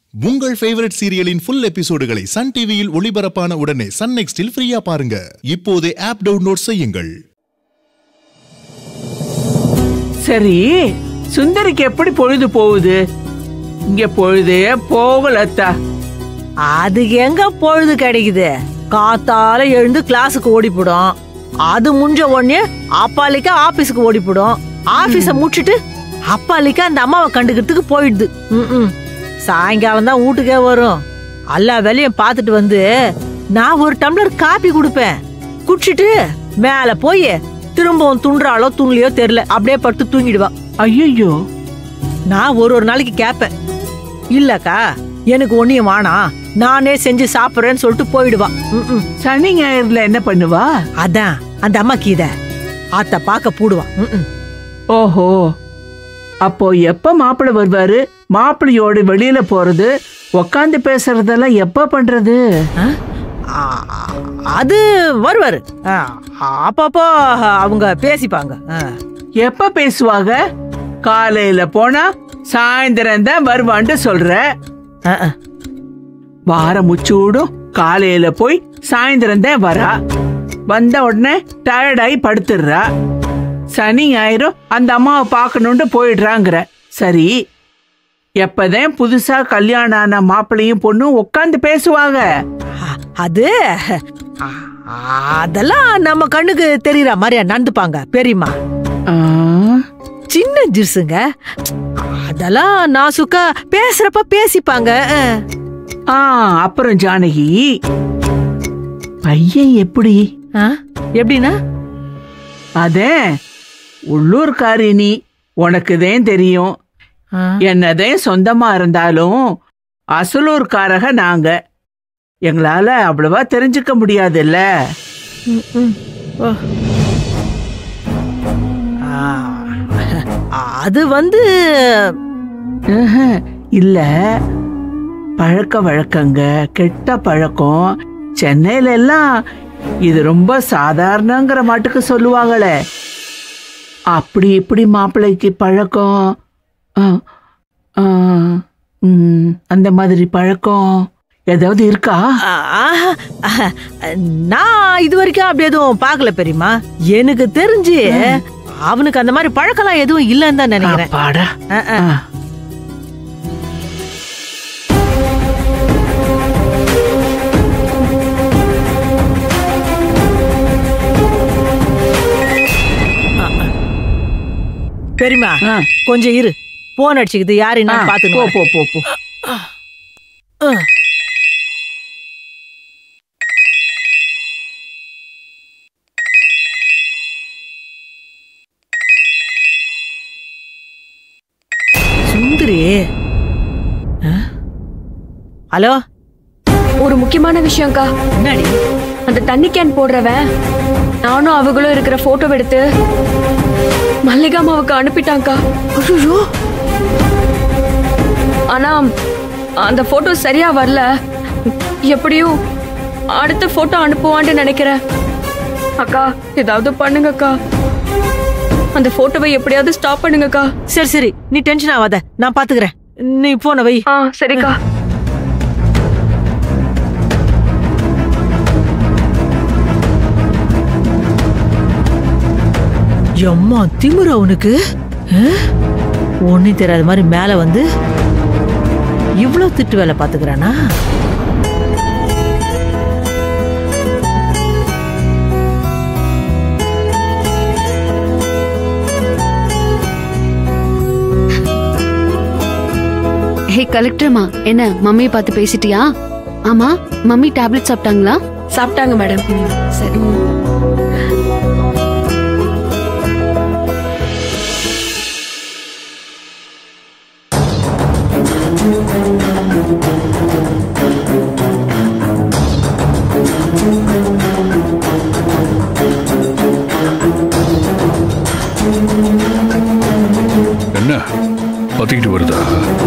உங்கள் ஃபேவரட் சீரியலின் ஃபுல் எபிசோடுகளை சன் டிவியில் ஒளிபரப்பான உடனே சன் நெக்ஸ்டில் ஃப்ரீயா பாருங்க இப்போதே ஆப் டவுன்லோட் செய்யுங்கள் சரி சுந்தரிக்கு எப்படி பொழுது போகுது இங்க பொழுதே போகலத்தா அதுக்கு எங்க பொழுது கிடைக்குது காத்தால எழுந்து கிளாஸுக்கு ஓடிப்படும் அது முடிஞ்ச உடனே அப்பாலிக்கா ஆபீஸுக்கு ஓடிப்படும் ஆபீஸ முடிச்சிட்டு அப்பாலிக்கா அந்த அம்மாவை கண்டுக்கிறதுக்கு போயிடுது ம்ம். சாயங்காலம் தான் வீட்டுக்கே வரும் எல்லா வேலையும் பார்த்துட்டு வந்து நான் ஒரு டம்ளர் காப்பி கொடுப்பேன் குடிச்சிட்டு மேல போய் திரும்பவும் துண்டுறாளோ துண்லையோ தெரியல அப்படியே படுத்து தூங்கிடுவா ஐயோ நான் ஒரு ஒரு நாளைக்கு கேட்பேன் இல்லக்கா எனக்கு ஒன்னியும் வேணாம் நானே செஞ்சு சாப்பிடுறேன்னு சொல்லிட்டு போயிடுவா ம்ம். சனி ஞாயிறுல என்ன பண்ணுவா அதான் அந்த அம்மா கீத ஆத்த பாக்க பூடுவா ம்ம். ஓஹோ அப்போ எப்ப மாப்பிள்ளை வருவாரு மாப்பிள்ளையோட வெளியில போறது உக்காந்து பேசுறதெல்லாம் எப்ப பண்றது ஆ? ஆ, அது வருவாரு ஆ, அப்பப்போ அவங்க பேசிப்பாங்க ஆ. எப்ப பேசுவாங்க காலையில போனா சாயந்தரம் தான் வருவான்ட்டு சொல்ற ஆ, ஆ. வாரம் முச்சூடும் காலையில போய் சாயந்தரம் தான் வரா வந்த உடனே டயர்டாகி படுத்துடுறா சனி ஞாயிறு அந்த அம்மாவை பார்க்கணுன்ட்டு போயிடுறாங்கிற சரி எப்பதான் புதுசா கல்யாணம் ஆன மாப்பிள்ளையும் பொண்ணும் உட்காந்து பேசுவாங்க ஆ, அது ஆ, அதெல்லாம் நம்ம கண்ணுக்கு தெரியற மாதிரியா நடந்துப்பாங்க பெரியம்மா ஆ, சின்ன ஜிர்சுங்க அதெல்லாம் நாசுக்கா பேசுறப்ப பேசிப்பாங்க ஆ. ஆ அப்புறம் ஜானகி பையன் எப்படி ஆ? எப்படின்னா அதே உள்ளூர்காரி நீ உனக்குதான் தெரியும் ஆ. என்னதே சொந்தமா இருந்தாலும் அசலூர்காரக நாங்க எங்களால அவ்வளவா தெரிஞ்சுக்க முடியாதுல்ல ம், ம். ஓ. ஆ, அது வந்து ஆஹா, இல்ல பழக்க வழக்கங்க கெட்ட பழக்கம் சென்னையில எல்லாம் இது ரொம்ப சாதாரணங்கிற மாட்டுக்கு சொல்லுவாங்களே அப்படி இப்படி மாப்பிள்ளைக்கு பழக்கம் ஆ, ஆ, ம், அந்த மாதிரி பழக்கம் ஏதாவது இருக்கா ஆ, ஆஹா, நான் இது வரைக்கும் அப்படி எதுவும் பார்க்கல பெரியம்மா எனக்கு தெரிஞ்சு அவனுக்கு அந்த மாதிரி பழக்கம்லாம் எதுவும் இல்லைன்னு தான் நினைக்கிறேன் அப்பாடா ஆ, ஆ. ஆ. பெரியம்மா ஆ. கொஞ்சம் இரு போன் அடிச்சுக்குது யாரு ஆ, என்ன போ பாத்து போ போ போ சுந்தரி ஆ? ஹலோ ஒரு முக்கியமான விஷயம்க்கா என்னடி அந்த தண்ணி கேன் போடுறவன் நானும் அவங்களும் இருக்கிற போட்டோ எடுத்து மல்லிகா அம்மாவுக்கு அனுப்பிட்டாங்க்கா ஐயோ ஆனா அந்த போட்டோ சரியா வரல எப்படியும் அடுத்த போட்டோ அனுப்புவான்னு நினைக்கிறேன் அக்கா ஏதாவது பண்ணுங்கக்கா அந்த போட்டோவை எப்படியாவது ஸ்டாப் பண்ணுங்கக்கா சரி சரி நீ டென்ஷன் ஆகாத நான் பாத்துக்கிறேன் நீ போன வை ஆ சரிக்கா எம்மா திமிரு அவனுக்கு ஒன்னும் தெரியாத மாதிரி மேல வந்து இவ்ளோ திட்டு வேலை பாத்துக்கிறானா ஹே கலெக்டர்மா என்ன மம்மியை பார்த்து பேசிட்டியா ஆமா மம்மி டேப்லெட் சாப்பிட்டாங்களா சாப்பிட்டாங்க மேடம் சரி என்ன பத்திக்கிட்டு வருதா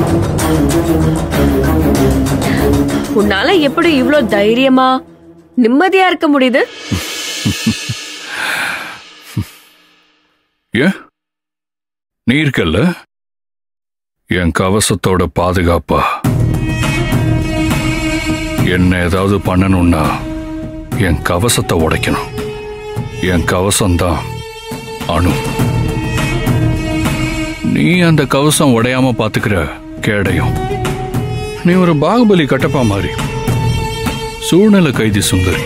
உன்னால எப்படி இவ்ளோ தைரியமா நிம்மதியா இருக்க முடியுது ஏன் நீ இருக்கல்ல என் கவசத்தோட பாதுகாப்பா என்ன ஏதாவது பண்ணணும்னா என் கவசத்தை உடைக்கணும் என் கவசம்தான் அணு நீ அந்த கவசம் உடையாம பாத்துக்கிற கேடயம் நீ ஒரு பாகுபலி கட்டப்பா மாதிரி சூழ்நிலை கைதி சுந்தரி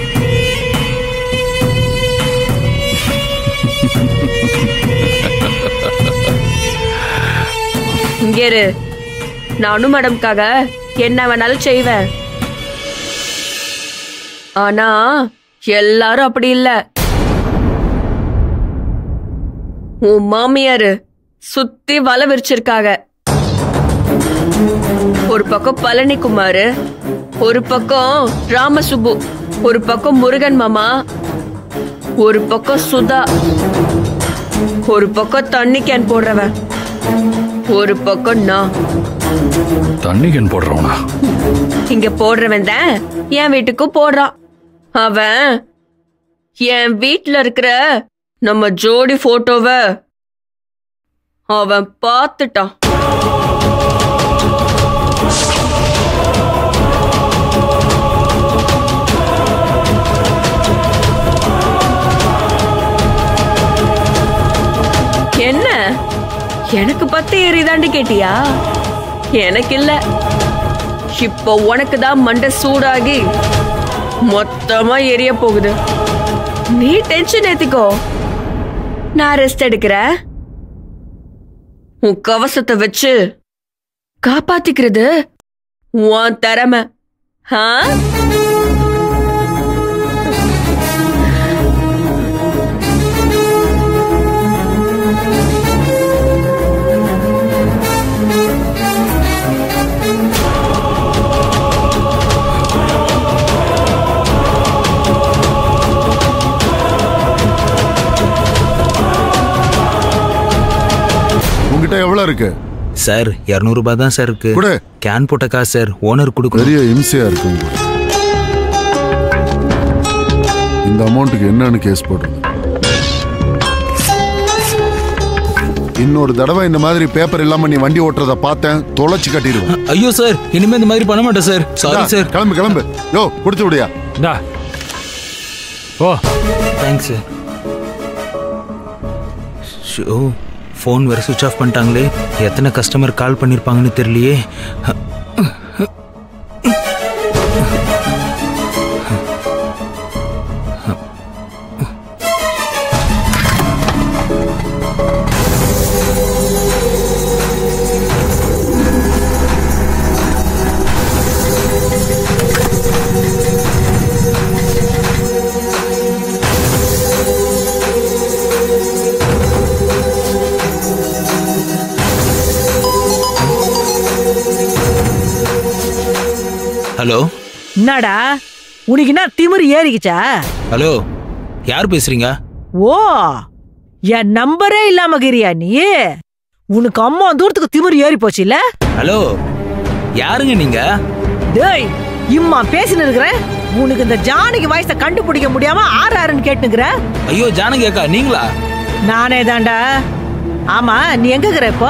இங்க இரு நானும் மேடம்காக என்ன வேணாலும் செய்வேன் ஆனா எல்லாரும் அப்படி இல்ல உன் மாமியாரு சுத்தி வலை விரிச்சிருக்காங்க ஒரு பக்கம் பழனிக்குமாரு ஒரு பக்கம் ராமசுப்பு ஒரு பக்கம் முருகன் மாமா ஒரு பக்கம் சுதா ஒரு பக்கம் தண்ணி கேன் போடுறவன் ஒரு பக்கம் நான் தண்ணி கேன் போடுறவனா இங்க போடுறவன் தான் என் வீட்டுக்கும் போடுறான் அவன் என் வீட்ல இருக்கிற நம்ம ஜோடி போட்டோவ அவன் பார்த்துட்டான் என்ன எனக்கு பத்து ஏறிதாண்டு கேட்டியா எனக்கு இல்ல இப்போ உனக்கு தான் மண்டை சூடாகி மொத்தமா எரிய போகுது நீ டென்ஷன் ஏத்திக்கோ நான் ரெஸ்ட் எடுக்கிறேன் உன் கவசத்தை வச்சு காப்பாத்திக்கிறது உன் திறமை ஆ உங்ககிட்ட எவ்வளவு இருக்கு சார் இரநூறுபா தான் சார் இருக்கு கொடு. கேன் போட்ட காசு சார் ஓனர் கொடுக்கணும் பெரிய இம்சையா இருக்கு உங்களுக்கு இந்த அமௌண்ட்டுக்கு என்னன்னு கேஸ் போடுறது இன்னொரு தடவை இந்த மாதிரி பேப்பர் இல்லாம நீ வண்டி ஓட்டுறத பார்த்தேன் தொலைச்சு கட்டிடுவேன் ஐயோ சார் இனிமே இந்த மாதிரி பண்ண மாட்டேன் சார் சாரி இந்தா, சார் கிளம்பு கிளம்பு யோ கொடுத்து விடியா இந்தா ஓ தேங்க்ஸ் சார் ஷோ ஃபோன் வேற சுவிச் ஆஃப் பண்ணிட்டாங்களே எத்தனை கஸ்டமர் கால் பண்ணியிருப்பாங்கன்னு தெரியலையே ஹலோ என்னடா உனக்கு என்ன திமிரு ஏறிக்கிச்சா ஹலோ யார் பேசுறீங்க ஓ என் நம்பரே இல்லாம கிரியா நீ உனக்கு அம்மா தூரத்துக்கு திமிரு ஏறி போச்சு இல்ல ஹலோ யாருங்க நீங்க டேய் இம்மா பேசின்னு இருக்கிற உனக்கு இந்த ஜானகி வயசை கண்டுபிடிக்க முடியாம ஆறு ஆறுன்னு கேட்டுங்கிற ஐயோ ஜானகி அக்கா நீங்களா நானே தான்டா ஆமா நீ எங்க இருக்கிற இப்போ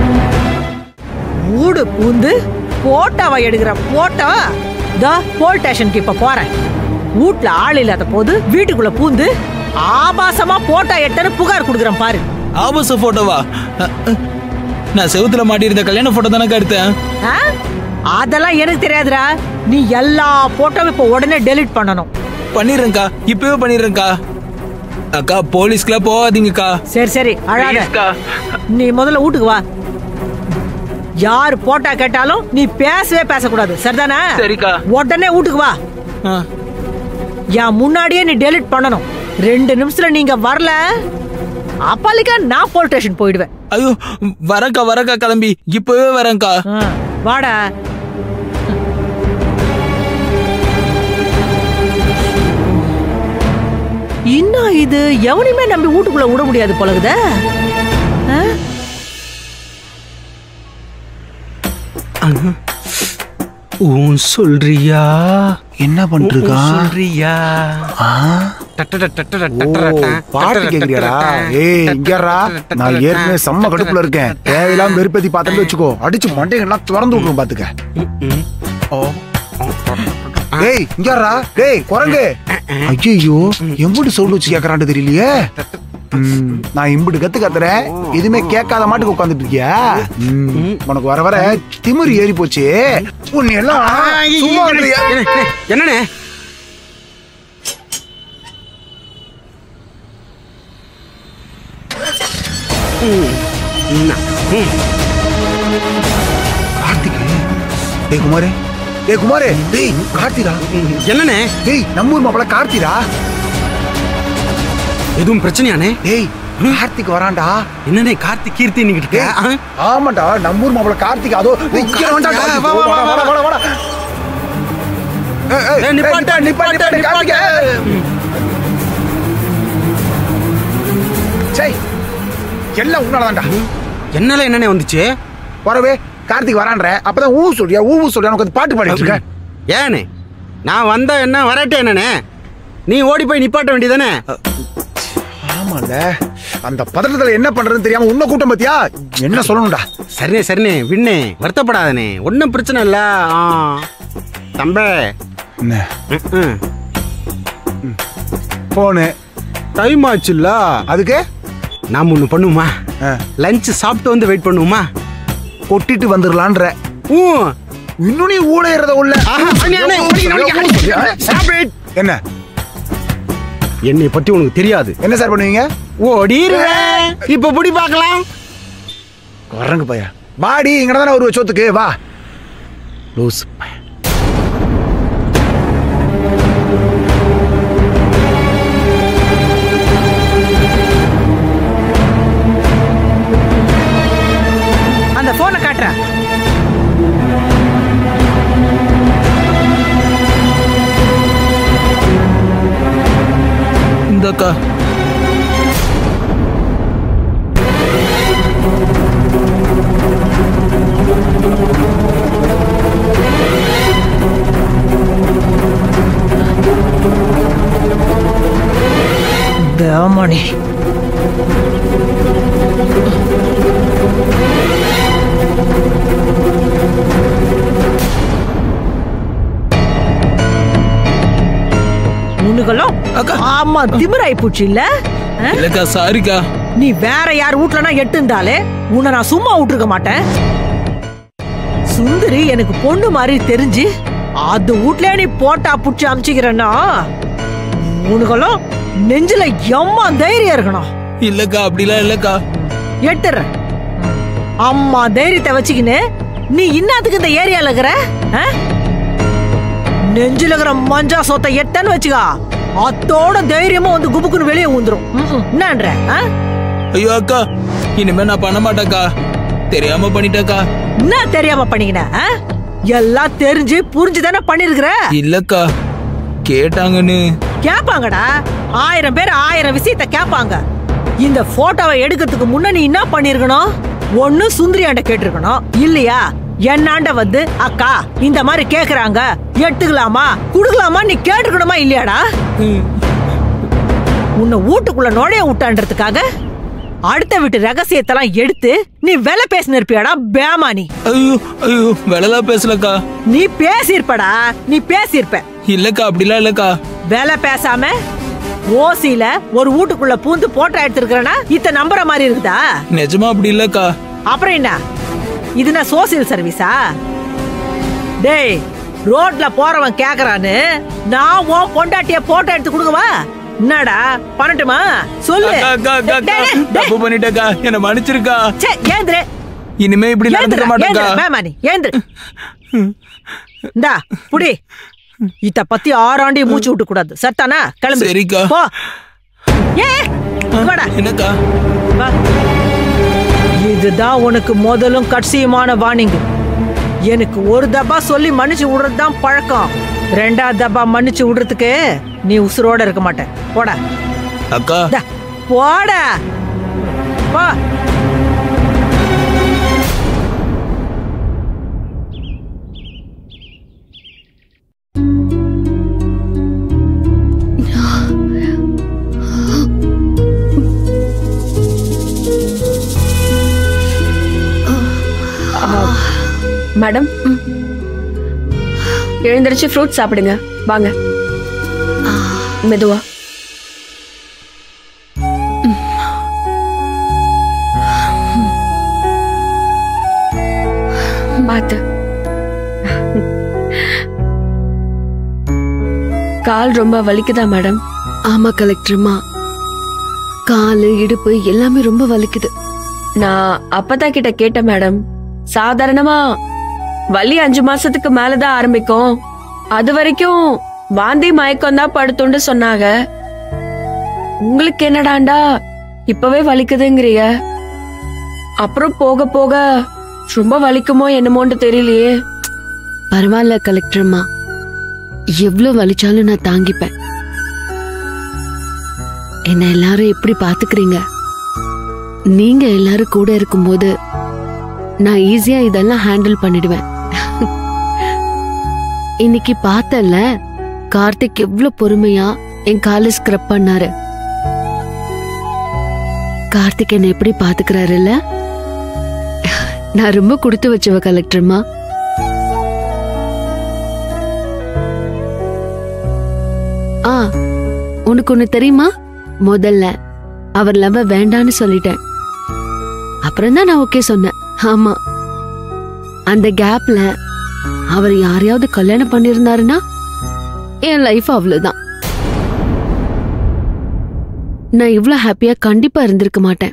ஊடு பூந்து போட்டோவை எடுக்கிற போட்டோ தோ போல் ஸ்டேஷனுக்கு இப்ப போறேன் வீட்ல ஆள் இல்லாத போது வீட்டுக்குள்ள பூந்து ஆபாசமா போட்டோ எடுத்தேன்னு புகார் கொடுக்குறேன் பாரு ஆபாச போட்டோவா அ, அ. நான் செவுத்துல மாட்டியிருந்த கல்யாண போட்டோ தானே எடுத்தேன் ஆ? அதெல்லாம் எனக்கு தெரியாதுடா நீ எல்லா போட்டோவும் இப்ப உடனே டெலீட் பண்ணணும் பண்ணிடுறேன்க்கா இப்பவே பண்ணிடுறேன்க்கா அக்கா போலீஸ்க்குலாம் போகாதீங்கக்கா சரி சரி அழாத ப்ளீஸ்க்கா நீ முதல்ல வீட்டுக்கு வா யார் போட்டா கேட்டாலும் நீ பேசவே பேசக்கூடாது சரிதானே சரிக்கா. உடனே வீட்டுக்கு வா ஆ. என் முன்னாடியே நீ டெலிட் பண்ணணும் ரெண்டு நிமிஷத்துல நீங்க வரல அப்பாலிக்கா நான் போலீஸ் ஸ்டேஷன் போயிடுவேன் ஐயோ வரக்கா வரக்கா கிளம்பி இப்பவே வரேன்க்கா ஆ, வாடா இன்னும் இது எவனையுமே நம்பி வீட்டுக்குள்ள விட முடியாது போலகுதே ஆ? உன் சொல்றியா என்ன பண்ணிருக்கான் சொல்றியா பாட்டு கேக்குறியாடா ஏய் இங்கடா நான் ஏற்கனவே செம்ம கடுப்புல இருக்கேன் தேவையில்லாம வெறுப்பேத்தி பார்த்தேன்னு வச்சுக்கோ அடிச்சு மண்டைகள்லாம் திறந்து விட்டுரும் பாத்துக்க டேய் இங்கறா டேய் குரங்கு ஐயோ எம்புட்டு சவுண்ட் வச்சு கேக்குறான்னு தெரியலையே ம், நான் இம்புட்டு கத்து கத்துறேன் எதுவுமே கேட்காத மாட்டுக்கு உட்காந்துட்டு இருக்கியா ம், உனக்கு வர வர திமிரு ஏறி போச்சு உன்னை எல்லாம் சும்மா இல்லையா என்னண்ணே கார்த்திக் டேய் குமாரே டேய் குமாரே டேய் கார்த்திடா என்னண்ணே டேய் நம்ம ஊர் மாப்பிள கார்த்திடா எதுவும் பிரச்சனையாண்ணே டேய் கார்த்திக் வரான்டா என்னண்ணே கார்த்திக் கீர்த்தி நிக்கிட்டு டேய், ஆமாண்டா நம்ம ஊர் மாப்பிள கார்த்திக் அதோ டேய், இங்க வந்தா கார்த்திகா, கார்த்திக். வா, வா, வா, வாடா, வாடா, வாடா. ஏய், ஏய், ஏய், நிப்பாட்டு, ஏய், நிப்பாட்டு, நிப்பாட்டு, நிப்பாட்டு, கார்த்திக். சை எல்லாம் உன்னாலதான்டா என்னால என்னண்ணே வந்துச்சு வரவே கார்த்திக் வரான்ற அப்பதான் ஊ சொல்றியா ஊ ஊ சொல்றியா உனக்கு பாட்டு பாடிட்டு இருக்க ஏண்ணே நான் வந்தா என்ன வரட்டே என்னண்ணே நீ ஓடி போய் நிப்பாட்ட வேண்டியதானே ஆமால அந்த பதட்டத்துல என்ன பண்றதுன்னு தெரியாம உன்ன கூட்டம் பத்தியா என்ன சொல்லணும்டா சரிண்ணே சரிண்ணே விண்ணே வருத்தப்படாதண்ணே ஒன்றும் பிரச்சனை இல்ல ஆ. தம்பே என்ன ம்ம். போனு டைம் ஆச்சுல்ல அதுக்கு நாம ஒண்ணு பண்ணுவோமா லஞ்ச் சாப்பிட்டு வந்து வெயிட் பண்ணுவோமா கொட்டிட்டு வந்துடலான்ற ஊ இன்னும் நீ ஊழையறத உள்ள ஆஹா, அண்ணே, அண்ணே, ஓடிக்க, ஓடிக்க. Stop it. என்ன என்னை பத்தி உனக்கு தெரியாது என்ன சார் பண்ணுவீங்க ஓடிடுவேன் இப்ப புடி பார்க்கலாம் வரங்க பையா வாடி இங்க தானே ஒரு சோத்துக்கு வா லூஸ் அந்த போனை காட்டுறேன் இந்தக்கா தேவமணி உனக்கெல்லாம் ஆமா திமிராய் பூச்சி இல்ல ஆ? இல்லக்கா சாரிக்கா நீ வேற யார் வீட்லனா எட்டுந்தாலே உன்னை நான் சும்மா விட்டுருக்க மாட்டேன் சுந்தரி எனக்கு பொண்ணு மாதிரி தெரிஞ்சு அது வீட்லயே நீ போட்டா புடிச்சு அமிச்சிக்கிறன்னா உனக்கெல்லாம் நெஞ்சில எம்மா தைரியம் இருக்கணும் இல்லக்கா அப்படிலாம் இல்லக்கா எட்டுறேன் அம்மா தைரியத்தை வச்சுக்கின்னு நீ இன்னாத்துக்கு இந்த ஏரியால இருக்கிற ஆ? நெஞ்சில இருக்கிற மஞ்சா சொத்தை எட்டன்னு வச்சுக்கா அத்தோட தைரியமா வந்து குபுக்குன்னு வெளியே ஊந்துரும் ம்ம். என்னன்ற ஆ? ஐயோ அக்கா இனிமே நான் பண்ண மாட்டேக்கா தெரியாம பண்ணிட்டேக்கா என்ன தெரியாம பண்ணிக்கின ஆ? எல்லாம் தெரிஞ்சு புரிஞ்சு தானே பண்ணிருக்கிற இல்லக்கா கேட்டாங்கன்னு கேப்பாங்கடா ஆயிரம் பேர் ஆயிரம் விஷயத்த கேப்பாங்க இந்த போட்டோவை எடுக்கிறதுக்கு முன்ன நீ என்ன பண்ணிருக்கணும் ஒண்ணு சுந்தரியாண்ட கேட்டிருக்கணும் இல்லையா என்னாண்ட வந்து அக்கா இந்த மாதிரி கேக்குறாங்க எடுத்துக்கலாமா குடுக்கலாமா நீ கேட்டுக்கணுமா இல்லையாடா உன்னை வீட்டுக்குள்ள நுழைய விட்டான்றதுக்காக அடுத்த வீட்டு ரகசியத்தெல்லாம் எடுத்து நீ வெலை பேசின இருப்பியாடா பேமானி ஐயோ ஐயோ வெளலாம் பேசலக்கா நீ பேசியிருப்படா நீ பேசியிருப்ப இல்லக்கா அப்படிலாம் இல்லக்கா வேலை பேசாம ஓசியில ஒரு வீட்டுக்குள்ள பூந்து போட்டோ எடுத்திருக்கிறனா இத்த நம்புற மாதிரி இருக்குதா நிஜமா அப்படி இல்லக்கா அப்புறம் என்ன இது நான் சோசியல் சர்வீஸா டேய் ரோட்ல போறவன் கேக்குறான்னு நான் உன் பொண்டாட்டிய போட்டோ எடுத்து கொடுக்கவா என்னடா பண்ணட்டுமா சொல்லு அக்கா அக்கா அக்கா அக்கா டேய், டேய், தப்பு பண்ணிட்டேக்கா என்ன மன்னிச்சிருக்கா ச்சே, ஏந்திரு இனிமே இப்படி நடந்துக்க ஏந்திரு, மாட்டேக்கா ஏந்திரு, மேமானி ஏந்திரு இந்தா புடி இத பத்தி ஆறாண்டி மூச்சு விட்டு கூடாது சத்தானா கிளம்பு சரிக்கா. போ ஏ வாடா என்னக்கா வா இதுதான் உனக்கு முதலும் கட்சியுமான வார்னிங் எனக்கு ஒரு தபா சொல்லி மன்னிச்சு விடுறது தான் பழக்கம் ரெண்டாவது தபா மன்னிச்சு விடுறதுக்கு நீ உசுரோட இருக்க மாட்ட போடா அக்கா இந்தா, போடா போ மேடம் எழுந்திருச்சு ஃப்ரூட் சாப்பிடுங்க வாங்க மெதுவா பார்த்து கால் ரொம்ப வலிக்குதா மேடம் ஆமா கலெக்டர்மா காலு இடுப்பு எல்லாமே ரொம்ப வலிக்குது நான் அப்பதா கிட்ட கேட்டேன் மேடம் சாதாரணமா வலி அஞ்சு மாசத்துக்கு மேலதான் ஆரம்பிக்கும் அது வரைக்கும் வாந்தி மயக்கம் தான் படுத்துண்டு சொன்னாங்க உங்களுக்கு என்னடாண்டா இப்பவே வலிக்குதுங்கிறிய அப்புறம் போக போக ரொம்ப வலிக்குமோ என்னமோன்னு தெரியலையே பரவாயில்ல கலெக்டர்மா எவ்வளவு வலிச்சாலும் நான் தாங்கிப்பேன் என்ன எல்லாரும் எப்படி பாத்துக்கிறீங்க நீங்க எல்லாரும் கூட இருக்கும்போது நான் ஈஸியா இதெல்லாம் ஹேண்டில் பண்ணிடுவேன் இன்னைக்கு பார்த்தல கார்த்திக் எவ்வளவு பொறுமையா என் காலை ஸ்க்ரப் பண்ணாரு கார்த்திக் என்ன எப்படி பாத்துக்கிறாருல்ல நான் ரொம்ப கொடுத்து வச்சவ கலெக்டர்மா ஆ உனக்கு ஒண்ணு தெரியுமா முதல்ல அவர் லவ் வேண்டான்னு சொல்லிட்டேன் அப்புறம் தான் நான் ஓகே சொன்னேன் ஆமா அந்த கேப்ல அவர் யாரையாவது கல்யாணம் பண்ணிருந்தாருன்னா என் லைஃப் அவ்வளவுதான் நான் இவ்ளோ ஹாப்பியா கண்டிப்பா இருந்திருக்க மாட்டேன்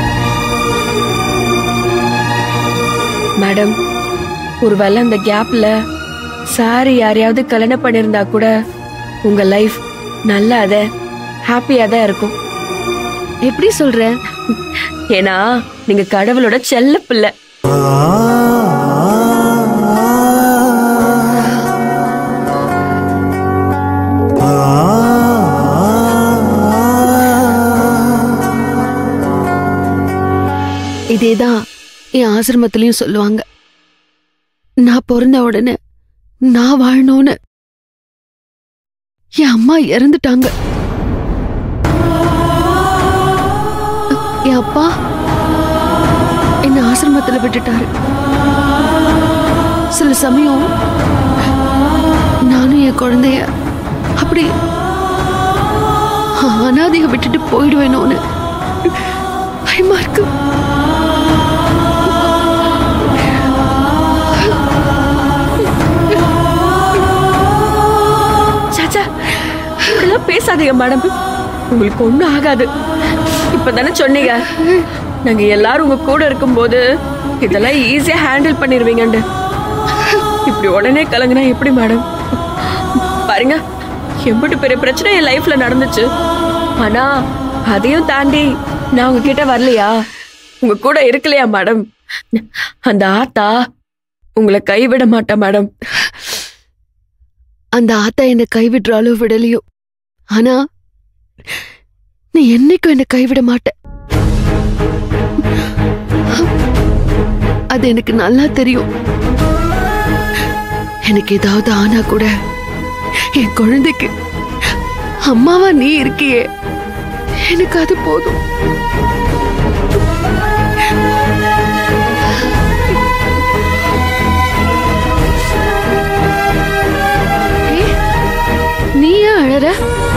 மேடம் ஒருவேளை அந்த கேப்ல சாரி யாரையாவது கல்யாணம் பண்ணிருந்தா கூட உங்க லைஃப் நல்லா அத ஹாப்பியா தான் இருக்கும் எப்படி சொல்ற ஏன்னா நீங்க கடவுளோட செல்ல பிள்ளை இதேதான் என் ஆசிரமத்திலயும் சொல்லுவாங்க நான் பிறந்த உடனே நான் வாழணும்னு என் அம்மா இறந்துட்டாங்க என் அப்பா என்ன ஆசிரமத்துல விட்டுட்டாரு சில சமயம் நானும் என் குழந்தைய அப்படி அனாதைய விட்டுட்டு போயிடுவேனோன்னு பயமா இருக்கு சாச்சா இப்படிலாம் பேசாதீங்க மேடம் உங்களுக்கு ஒண்ணும் ஆகாது இப்பதானே சொன்னீங்க நாங்க எல்லாரும் உங்க கூட இருக்கும்போது இதெல்லாம் ஈஸியா ஹேண்டில் பண்ணிருவீங்கண்டு இப்படி உடனே கலங்குனா எப்படி மேடம் பாருங்க எம்பிட்டு பெரிய பிரச்சனை என் லைஃப்ல நடந்துச்சு ஆனா அதையும் தாண்டி நான் உங்ககிட்ட வரலையா உங்க கூட இருக்கலையா மேடம் அந்த ஆத்தா உங்களை கைவிட மாட்டா மேடம் அந்த ஆத்தா என்னை கைவிடுறாலோ விடலையோ ஆனா நீ என்னைக்கும் என்னை கைவிட மாட்ட அது எனக்கு நல்லா தெரியும் எனக்கு ஏதாவது ஆனா கூட என் குழந்தைக்கு அம்மாவா நீ இருக்கியே எனக்கு அது போதும் ஏய், நீ ஏன் அழற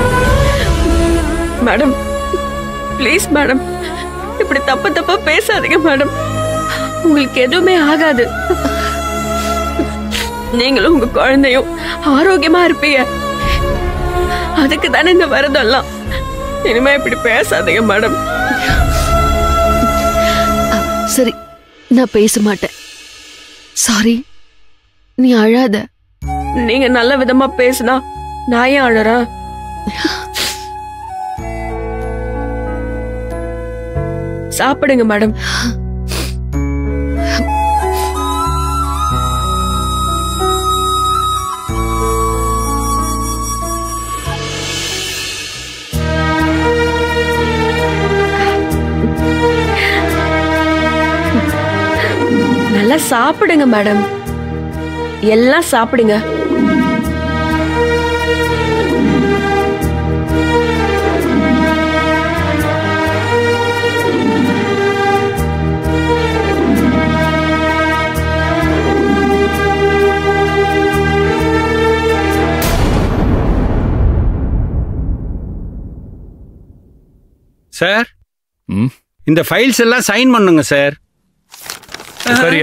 மேடம் ப்ளீஸ் மேடம் இப்படி தப்பு தப்பா பேசாதீங்க மேடம் உங்களுக்கு எதுவுமே ஆகாது நீங்களும் உங்க குழந்தையும் ஆரோக்கியமா இருப்பீங்க அதுக்கு தானே இந்த விரதம்லாம் இனிமே இப்படி பேசாதீங்க மேடம் சரி நான் பேச மாட்டேன் சாரி நீ அழாத நீங்க நல்ல விதமா பேசினா நான் ஏன் அழறேன் சாப்பிடுங்க மேடம் நல்லா சாப்பிடுங்க மேடம் எல்லாம் சாப்பிடுங்க சார் ம் இந்த ஃபைல்ஸ் எல்லாம் சைன் பண்ணுங்க சார் சரியா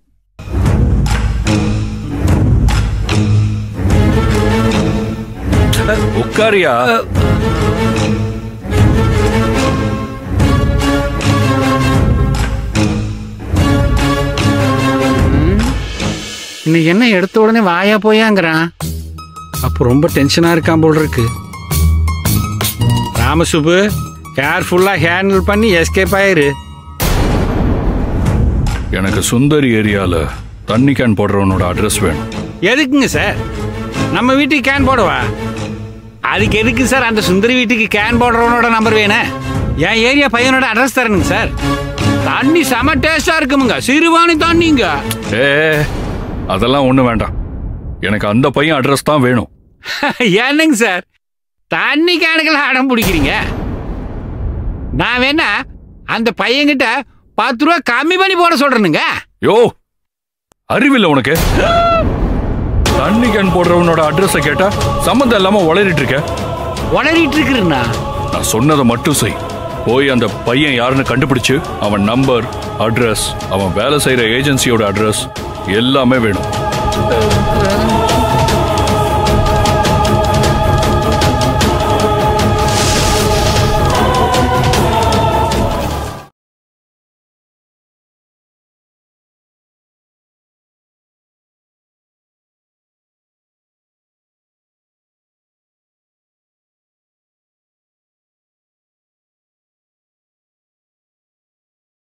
உட்காரியா இன்னைக்கு என்ன எடுத்த உடனே வாயா போயாங்கிறான் அப்போ ரொம்ப டென்ஷனா இருக்கான் போல் இருக்கு ராமசுப்பு கேர்ஃபுல்லா ஹேண்டில் பண்ணி எஸ்கேப் ஆயிரு எனக்கு சுந்தரி ஏரியால தண்ணி கேன் போடுறவனோட அட்ரஸ் வேணும் எதுக்குங்க சார் நம்ம வீட்டுக்கு கேன் போடவா அதுக்கு எதுக்கு சார் அந்த சுந்தரி வீட்டுக்கு கேன் போடுறவனோட நம்பர் வேணும் என் ஏரியா பையனோட அட்ரஸ் தரணுங்க சார் தண்ணி செம டேஸ்டா இருக்குமுங்க சிறுவாணி தண்ணிங்க ஏ அதெல்லாம் ஒண்ணு வேண்டாம் எனக்கு அந்த பையன் அட்ரஸ் தான் வேணும் என்னங்க சார் தண்ணி கேனுக்கெல்லாம் அடம் பிடிக்கிறீங்க நான் வேணா அந்த பையன்கிட்ட பத்து ரூபா கம்மி பண்ணி போட சொல்றேனுங்க யோ அறிவில்லை உனக்கு தண்ணி கேன் போடுறவனோட அட்ரஸை கேட்டா சம்மந்தம் இல்லாம உளறிட்டு இருக்க உளறிட்டு இருக்கிறேன்னா நான் சொன்னதை மட்டும் செய் போய் அந்த பையன் யாருன்னு கண்டுபிடிச்சு அவன் நம்பர் அட்ரஸ் அவன் வேலை செய்யற ஏஜென்சியோட அட்ரஸ் எல்லாமே வேணும்